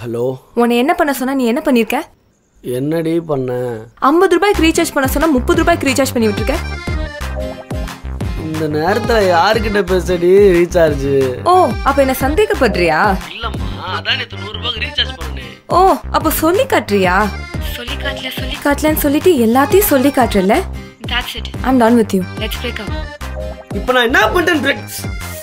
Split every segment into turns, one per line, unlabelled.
Hello
உன்னை என்ன பண்ண சொன்னா நீ என்ன பண்ணிருக்க
என்னடி பண்ண
ஐம்பது ரூபாய்க்கு ரீசார்ஜ் பண்ண சொன்னா முப்பது ரூபாய்க்கு ரீசார்ஜ் பண்ணி விட்டுருக்க
இந்த நேரத்துல யாருக்கிட்ட பேசடி ரீசார்ஜ்
ஓ அப்ப என்ன சந்தேகப்படுறியா
இல்லம்மா அதான் நேற்று நூறு ரூபாய்க்கு ரீசார்ஜ் பண்ணேன்
ஓ அப்ப சொல்லி காட்டுறியா சொல்லி காட்டல சொல்லி காட்டலன்னு சொல்லிட்டு எல்லாத்தையும் சொல்லி காட்டுறல that's it I'm done with you let's break up
இப்போ நான் என்ன பண்ணிட்டேன் பிரெக்ஸ்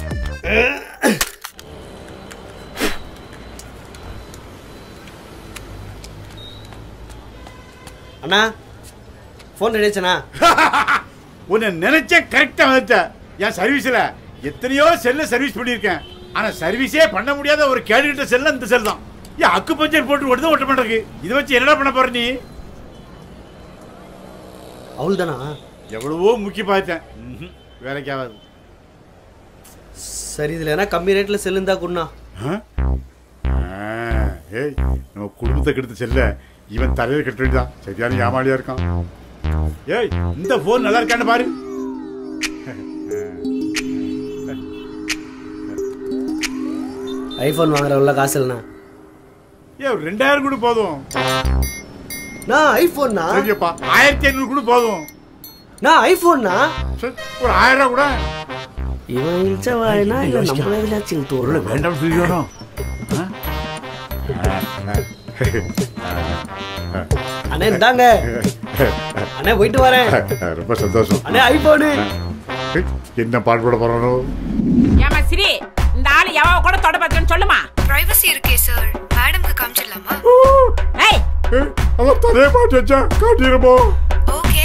அண்ணா ஃபோன் ரெடியாச்சண்ணா
உன்னை நினைச்சேன் கரெக்டா வந்துட்ட என் சர்வீஸ்ல எத்தனையோ செல்ல சர்வீஸ் பண்ணியிருக்கேன் ஆனா சர்வீஸே பண்ண முடியாத ஒரு கேடுகிட்ட செல்ல இந்த செல் தான் ஏன் அக்கு பஞ்சர் போட்டு ஒட்டு ஒட்ட மாட்டேருக்கு இதை வச்சு என்னடா பண்ண போற நீ
அவள் தானா
எவ்வளவோ முக்கிய பார்த்தேன் ம்ஹும். வேலைக்கு ஆகாது
சரி இதில் என்ன கம்மி ரேட்டில் செல்லுந்தா குண்ணா
ஆ? ஆ, ஏய் நம்ம குடும்பத்தை கெடுத்த செல்ல இவன் தலையில கட்ட வேண்டியதான் சரியான ஏமாளியா இருக்கான் ஏய் இந்த போன் நல்லா இருக்கான்னு பாரு
ஐஃபோன் வாங்குறவங்கள காசு இல்லைண்ணா
ஏய் ஒரு ரெண்டாயிரம் கூட போதும்
நான் ஐஃபோன்னா
சரியப்பா ஆயிரத்தி ஐநூறு கூட போதும்
நான் ஐஃபோன்னா
சரி, ஒரு ஆயிரம் ரூபா கூட
இவன் இழுச்ச வாயினா இல்லை நம்ம எதுலாச்சும் தோறல
வேண்டாம் சொல்லிடணும்
அண்ணே இந்தாங்க அண்ணே போயிட்டு வரேன்
ரொம்ப சந்தோஷம்
அண்ணே ஐஃபோனு
என்ன பாட்டு போட போறானோ
ஏமா சிரி இந்த ஆளு எவ கூட தொட பார்த்தேன்னு சொல்லுமா
பிரைவசி இருக்கே சார் மேடம்க்கு காமிச்சிடலாமா
ஏய்
ஏய், அதான் தரைய பாட்டு வச்சா காட்டிருப்போ
ஓகே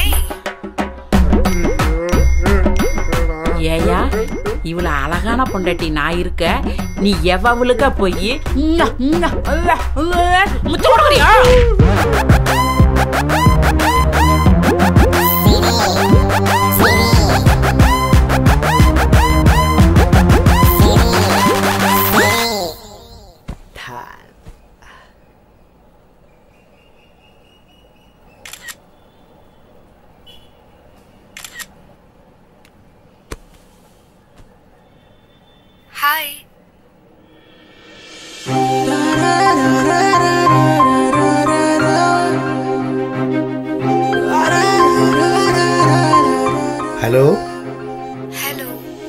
ஏயா இவ்வளவு அழகான பொண்டாட்டி நான் இருக்க நீ எவ்வளவுக்க போய் முத்து கொடுக்குறியா
ஹாய்
ஹலோ
ஹலோ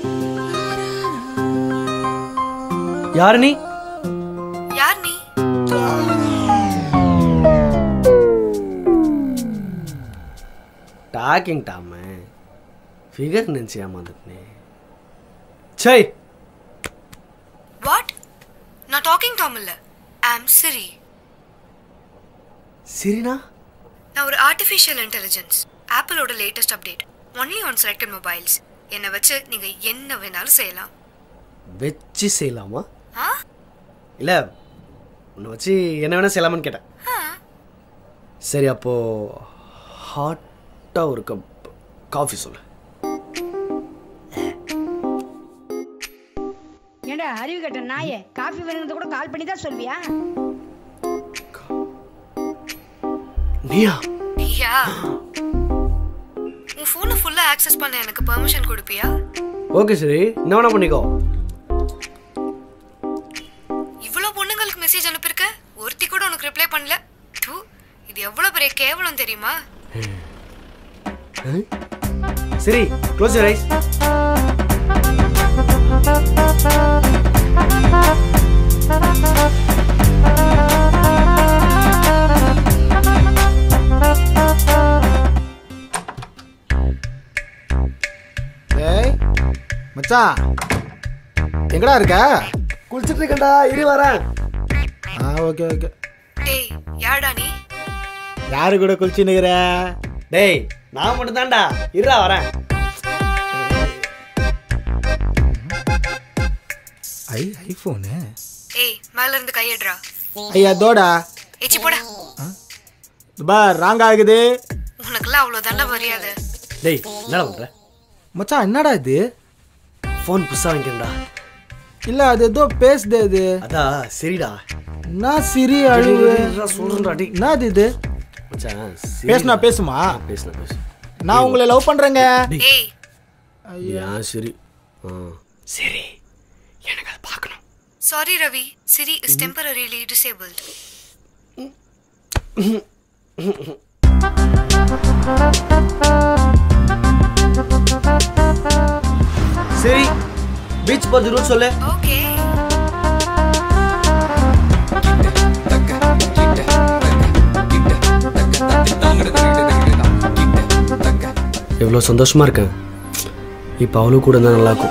யாரு நீ
யார் நீ
டாக்கிங் டாம ஃபிகர் நினச்சி ஏமாந்துட்டனே சை
வாட் நான் டாக்கிங் டாம் இல்ல ஐம் சிரி
சரிண்ணா
நான் ஒரு ஆர்டிஃபிஷியல் இன்டெலிஜென்ஸ் ஆப்பிளோட latest update only on selected mobiles என்னை வச்சு நீங்க என்ன வேணாலும் செய்யலாம்
வச்சு செய்யலாமா
ஆ
இல்லை உன்னை வச்சு என்ன வேணால் செய்யலாமான்னு கேட்டேன் சரி அப்போ ஹாட்டாக ஒரு கப் காஃபி சொல்லு
ஏண்டா அறிவு கட்ட நாயே காஃபி வேணுங்கிறது கூட கால் பண்ணி தான் சொல்வியா
நீயா
யா உன் ஃபோனை ஃபுல்லா ஆக்சஸ் பண்ண எனக்கு பெர்மிஷன் கொடுப்பியா
ஓகே சரி என்ன வேணா பண்ணிக்கோ
இவ்வளோ பொண்ணுங்களுக்கு மெசேஜ் அனுப்பியிருக்க ஒருத்தி கூட உனக்கு ரிப்ளை பண்ணல தூ இது எவ்வளோ பெரிய கேவலம் தெரியுமா
சரி க்ளோஸ் ரைஸ்
ஏய் மச்சான் எங்கடா இருக்க
குளிச்சிட்டு இருக்கேன்டா இரு வரேன்
ஆ ஓகே ஓகே
டேய் யாடா நீ
யாரு கூட குளிச்சு நிக்கிற
டேய் நான் மட்டும் தான்டா இருடா வரேன்
ஐ ஐஃபோனு
ஏய் மேல இருந்து கையடுறா
ஐயா தோடா
ஏச்சி போடா
பா ராங் ஆகுது
உனக்கெல்லாம் அவ்வளோ தானே மரியாதை
டேய் என்னடா பண்ற
மச்சான் என்னடா இது
ஃபோன் புதுசாக வாங்கிக்கிறேன்டா
இல்ல அது ஏதோ பேசுதே இது
அதான் சரிடா
நான் சிரி அழுவு
சொல்றேன்டா டேய்
என்னது இது
மச்சான் சரிடா.
பேசுனா பேசுமா
பேசுனா பேசு
நான் உங்களை லவ் பண்றேங்க
ஏய்
ஏன் சரி ஆ சரி எனக்கு அதை பார்க்கணும்
sorry Ravi Siri is temporarily disabled
சரி பீச் போகிறது ரூட் சொல்லு
ஓகே
எவ்வளோ சந்தோஷமா இருக்கேன் இப்போ அவளும் கூட இருந்தால் நல்லாயிருக்கும்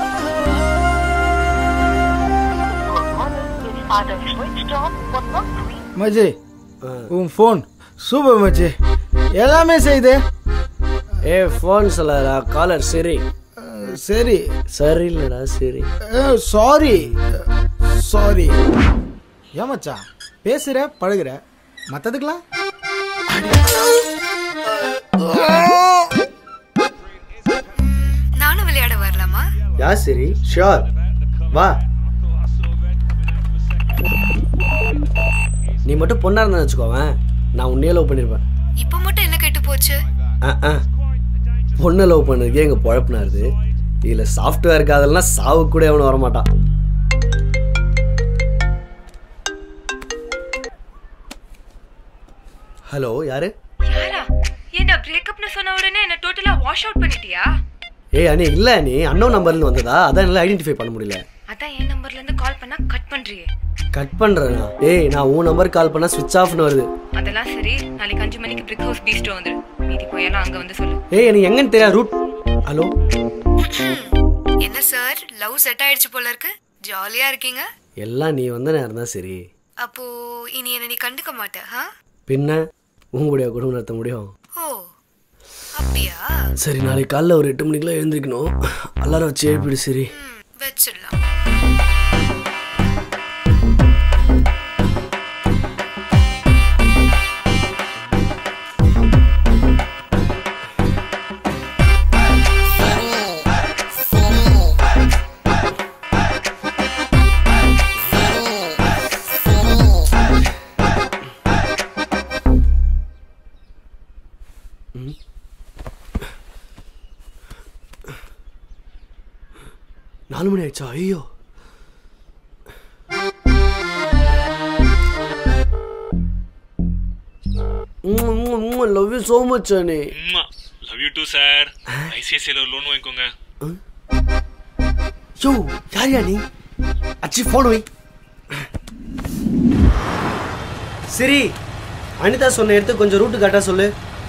மச்சி உன் ஃபோன் சூப்பர் மச்சி எல்லாமே செய்யுது
ஏ ஃபோன் சொல்லடா காலர் சரி
அஹ், சரி
சரி இல்லைடா சரி
சாரி சாரி ஏன் மச்சான் பேசுற பழகுற மற்றதுக்கெல்லாம்
நானும் விளையாட வரலாமா
யா சரி ஷியோர் வா நீ மட்டும் பொண்ணா இருந்தா வச்சுக்கோவேன் நான் உன்னையே லவ் பண்ணியிருப்பேன்
இப்போ மட்டும் என்ன கெட்டு போச்சு
ஆ ஆ பொண்ணை லவ் பண்ணதுக்கே எங்கள் பொழப்புனாருது இதில் சாஃப்ட்வேர் காதல்னா சாவு கூட எவனும் வரமாட்டான் ஹலோ யாரு
யாரா என்ன பிரேக்கப்னு சொன்ன உடனே என்ன டோட்டலா வாஷ் அவுட் பண்ணிட்டியா
ஏய் அண்ணே இல்லை நீ அன்னோ நம்பர்லேருந்து வந்ததா அதான் என்னால் ஐடென்டிஃபை பண்ண முடியல
அதான் என் நம்பர்ல இருந்து கால் பண்ணா கட் பண்றியே
கட் பண்ணுறேண்ணா ஏய் நான் உன் நம்பர் கால் பண்ணால் ஸ்விட்ச் ஆஃப்னு வருது
அதெல்லாம் சரி நாளைக்கு அஞ்சு மணிக்கு பிரிக் ஹவுஸ் பீஸ்ட் வந்துரு மீதி போயெல்லாம் அங்க வந்து சொல்லு
ஏய் எனக்கு எங்கன்னு தெரியாது ரூட் ஹலோ
என்ன சார் லவ் செட் ஆயிடுச்சு போல இருக்கு ஜாலியா இருக்கீங்க
எல்லாம் நீ வந்த நேரம் தான் சரி
அப்போ இனி என்ன நீ கண்டுக்க மாட்ட ஆ?
பின்ன உங்களுடைய குடும்பம் நடத்த முடியும்
ஓ அப்படியா
சரி நாளைக்கு காலைல ஒரு எட்டு மணிக்கெல்லாம் எழுந்திருக்கணும் எல்லாரும் வச்சு எழுப்பிடு சரி
ம், வச்சிடலாம்
நாலு மணி ஆயிடுச்சா ஐயோ love you so much Annie
love you too sir ஐசிஐசியில் ஒரு லோன் வாங்கிக்கோங்க
யோ யார் யா நீ அச்சி ஃபோன் வை சரி அனிதா சொன்ன இடத்துக்கு கொஞ்சம் ரூட்டு கரெக்டாக சொல்லு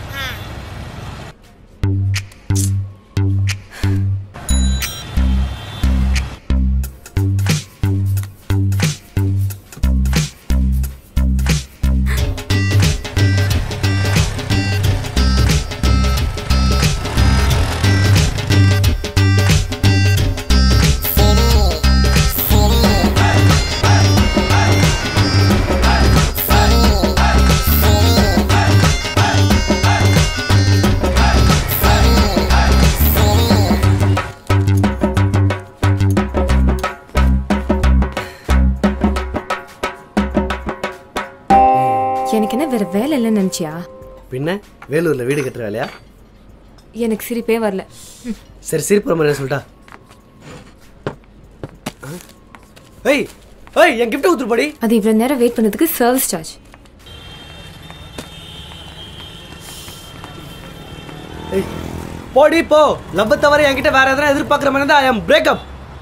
எனக்கு என்ன வேற வேலை இல்லைன்னு நினைச்சியா
பின்ன வேலூரில் வீடு கட்டுற வேலையா
எனக்கு சிரிப்பே வரல
சரி சிரிப்புற மாதிரி சொல்லிட்டா ஆ? ஏய் ஏய் என் கிஃப்ட் ஊத்துருப்பாடி
அது இவ்வளவு நேரம் வெயிட் பண்ணதுக்கு சர்வீஸ் சார்ஜ்
ஏய் போடி போ லவ் தவிர என்கிட்ட வேற எதனா எதிர்பார்க்குற மாதிரி இருந்தா ஐ அம் பிரேக்கப்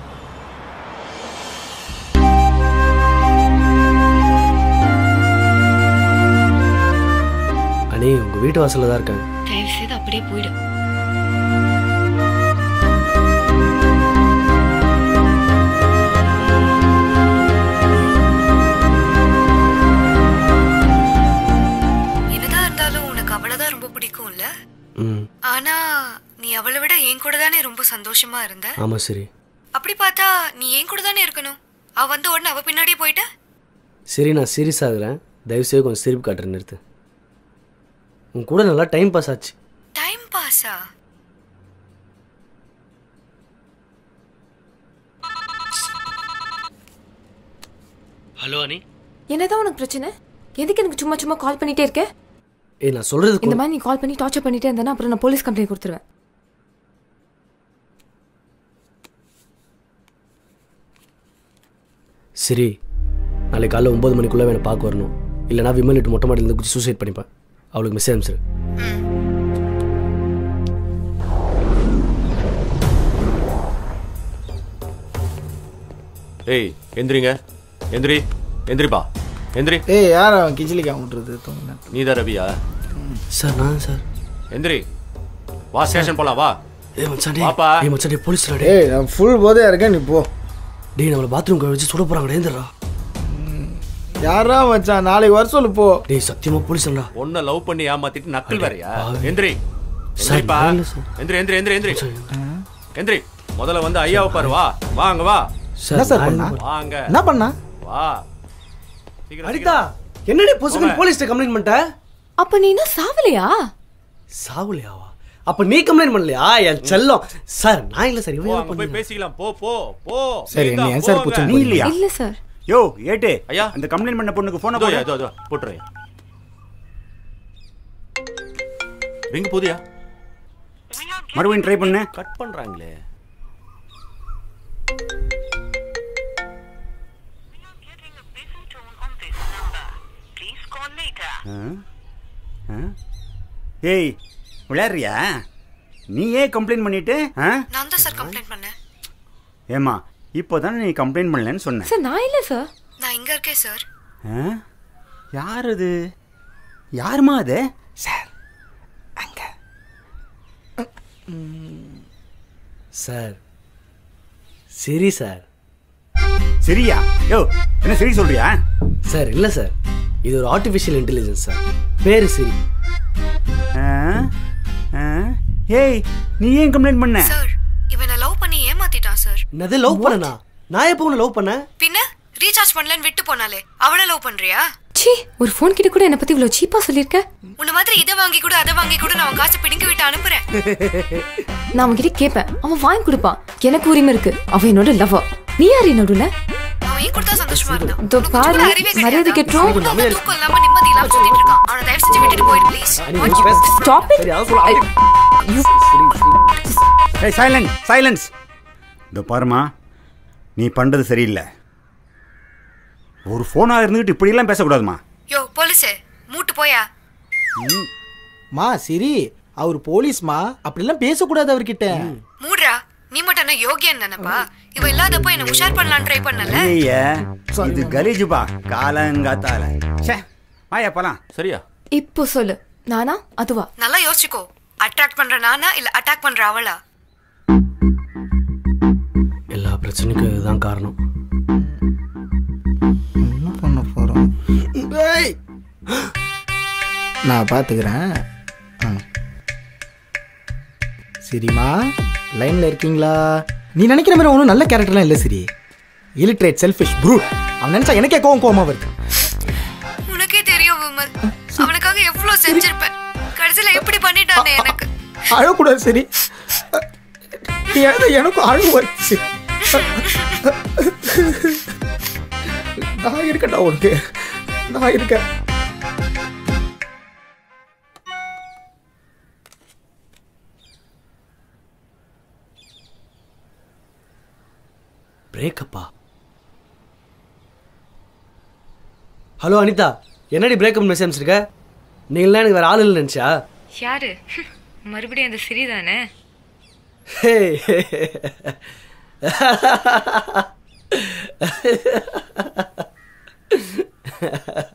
அண்ணே உங்க வீட்டு வாசல்ல தான் இருக்கேன்
தயவு செய்து அப்படியே போயிடு என்னதான் இருந்தாலும் உனக்கு அவளைதான் ரொம்ப பிடிக்கும்ல
ம்
ஆனா நீ அவளை விட என் கூட தானே ரொம்ப சந்தோஷமா இருந்த
ஆமா சரி
அப்படி பார்த்தா நீ என் கூட தானே இருக்கணும் அவ வந்த உடனே அவ பின்னாடியே போயிட்ட
சரி நான் சீரியஸ் ஆகுறேன் தயவு செய்து கொஞ்சம் சிரிப்பு காட்டுறேன் நிறுத்து உன் கூட நல்லா டைம் பாஸ் ஆச்சு
டைம் பாஸா
ஹலோ அனி
என்னதான் உனக்கு பிரச்சனை எதுக்கு எனக்கு சும்மா சும்மா கால் பண்ணிட்டே இருக்க
ஏய் நான் சொல்றது
இந்த மாதிரி நீ கால் பண்ணி டார்ச்சர் பண்ணிட்டே இருந்தேன்னா அப்புறம் நான் போலீஸ் கம்ப்ளைண்ட் கொடுத்துருவேன்
சரி நாளைக்கு காலைல ஒம்பது மணிக்குள்ளே என்னை பார்க்க வரணும் இல்லைனா விமல் இட்டு மொட்டை மாடியிலேருந்து குச்சி சூசைட் பண்ணிப்பேன் அவளுக்கு மெசேஜ் அனுப்பிச்சிரு
ஏய் எந்திரிங்க எந்திரி எந்திரிப்பா எந்திரி
ஏய் யார் அவன் கிச்சிலிக்கா விட்டுறது தூங்கினேன்
நீதான் ரவியா
சார் நான் சார்
எந்திரி வா ஸ்டேஷன் போலாம் வா
ஏ மச்சான் டேய்
பாப்பா.
ஏய் மச்சான் டேய் போலீஸ்டா டேய்
ஏய் நான் ஃபுல் போதையா இருக்கேன் நீ போ
டேய் நம்மளை பாத்ரூம் கழிச்சு சுட போகிறாங்க ஏந்திரா
யாரா மச்சான் நாளைக்கு வர சொல்லு போ
டேய் சத்தியமா போலீஸ்டா
ஒன்ன லவ் பண்ணி ஏமாத்திட்டு நக்கல் வேறயா
பாவி.
எந்திரி
சார்,
எந்திரிப்பா
நான் இல்ல சார்.
எந்திரி எந்திரி எந்திரி எந்திரி எந்திரி முதல்ல வந்து ஐயாவை பாரு வா வாங்க வா
என்ன சார்
நான்
பண்ணா
வாங்க
என்ன பண்ணா
வா சீக்கிரம்,
அனிதா என்னடி பொசுக்கு
போங்க.
போலீஸ்ட்ட கம்ப்ளைண்ட் பண்ணிட்ட
அப்ப நீ இன்னும் சாவலையா
சாவுலையாவா அப்ப நீ கம்ப்ளைண்ட் பண்ணலையா என் செல்லம் சார் நான் இல்ல சார்
போ,
இவன்
அங்க போய் பேசிக்கலாம் போ போ போ
சரி,
நீதான்,
நீ ஏன் சார்
போங்க.
புடிச்சு
நீ இல்லையா
இல்ல சார்
யோ ஏட்டு
ஐயா.
அந்த கம்ப்ளைண்ட் பண்ண பொண்ணுக்கு போன
இதோ,
போடு
இதோ, இதோ, போட்டுறேன் ரிங் போதியா
மறுபடியும் ட்ரை பண்ணு
கட் பண்றாங்களே
ஆ? ஆ? ஏய் விளையாடுறியா நீ ஏன் கம்ப்ளைண்ட் பண்ணிட்டு ஆ?
நான் தான் சார் கம்ப்ளைண்ட் பண்ணேன்
ஏம்மா இப்போ தானே நீ கம்ப்ளைண்ட் பண்ணலன்னு சொன்னேன்
சார் நான் இல்ல சார்
நான் இங்க இருக்கேன் சார்
ஆ? யார் அது யாருமா அது சார் அங்க
சார் சரி சார்
சரியா யோ என்ன சரி சொல்றியா
சார் இல்ல சார் இது ஒரு ஆர்டிஃபிஷியல் இன்டெலிஜென்ஸ் சார் பேரு சரி
ஆ? ஆ? ஏய் நீ ஏன் கம்ப்ளைண்ட் பண்ண
சார் இவனை லவ் பண்ணி ஏமாத்திட்டான் சார்
என்னது லவ் பண்ணனா நான் எப்போ உன்னை லவ் பண்ணேன்
பின்ன ரீசார்ஜ் பண்ணலன்னு விட்டு போனாலே அவளை லவ் பண்றியா
ச்சீ ஒரு ஃபோன் கிட்ட கூட என்ன பத்தி இவ்வளவு சீப்பா சொல்லிருக்க
உன்ன மாதிரி இதை வாங்கி கூட அதை வாங்கி கூட நான் அவன் காசு பிடிங்க விட்டு அனுப்புறேன்
நான் அவன் கிட்ட கேட்பேன் அவன் வாங்கி கொடுப்பான் எனக்கு உரிமை இருக்கு அவன் என்னோட லவ்வர் நீ யாரு நடுவுல
அவன் ஏன் கொடுத்தா சந்தோஷமா இருந்தான்
இதோ
உனக்கு
பாரு,
கொஞ்சம் கூட அறிவே கிடையாதா?
மரியாதை கெட்டுரும்.
அவன் வந்து தூக்கம் இல்லாம நிம்மதி இல்லாம சுத்திட்டு இருக்கான் அவனை தயவு செஞ்சு விட்டுட்டு போயிடு ப்ளீஸ்
ஸ்டாப்
சரி அதான் சொல்ல
ஏய் சைலன்ஸ் சைலன்ஸ் இதோ பாருமா நீ பண்ணுறது சரியில்லை ஒரு ஃபோனாக இருந்துக்கிட்டு இப்படியெல்லாம் பேசக்கூடாதுமா
யோ போலீஸே மூட்டு போயா
மா சரி அவர் போலீஸ்மா அப்படிலாம் பேசக்கூடாது அவர்கிட்ட
மூடுறா நீ மட்டும் என்ன யோகியன் நினைப்பா இவ இல்லாதப்போ என்ன உஷார் பண்ணலாம்னு ட்ரை பண்ணல
ஐய இது கலீஜுப்பா காலங்காத்தால ச்சே வாயா போலாம்
சரியா
இப்போ சொல்லு நானா அதுவா
நல்லா யோசிச்சுக்கோ அட்ராக்ட் பண்ற நானா இல்ல அட்டாக் பண்ற அவளா
எல்லா பிரச்சனைக்கும் இதுதான் காரணம்
என்ன பண்ண போறோம் ஏய்! நான் பார்த்துக்கிறேன் ஆ. சரிம்மா லைன்ல இருக்கீங்களா நீ நினைக்கிற மாதிரி ஒன்றும் நல்ல கேரக்டர்லாம் இல்லை சரி இலிட்ரேட் செல்ஃபிஷ் ப்ரூட் அவன் நினைச்சா எனக்கே கோவம் கோவமா வருது
உனக்கே தெரியும் விமல் அவனுக்காக எவ்வளவு செஞ்சிருப்பேன் கடைசியில எப்படி பண்ணிட்டானே எனக்கு
அழக்கூடாது சரி நீ அழுத எனக்கும் அழகு வந்துச்சு நான் இருக்கட்டா உனக்கு நான் இருக்கேன்
பிரேக்கப்பா ஹலோ அனிதா என்னடி பிரேக்கப் மெசேஜ் அனுப்பிச்சிருக்க நீங்களாம் எனக்கு வேற ஆள் இல்லை நினச்சா
யாரு மறுபடியும் அந்த சிரி தானே
ஹே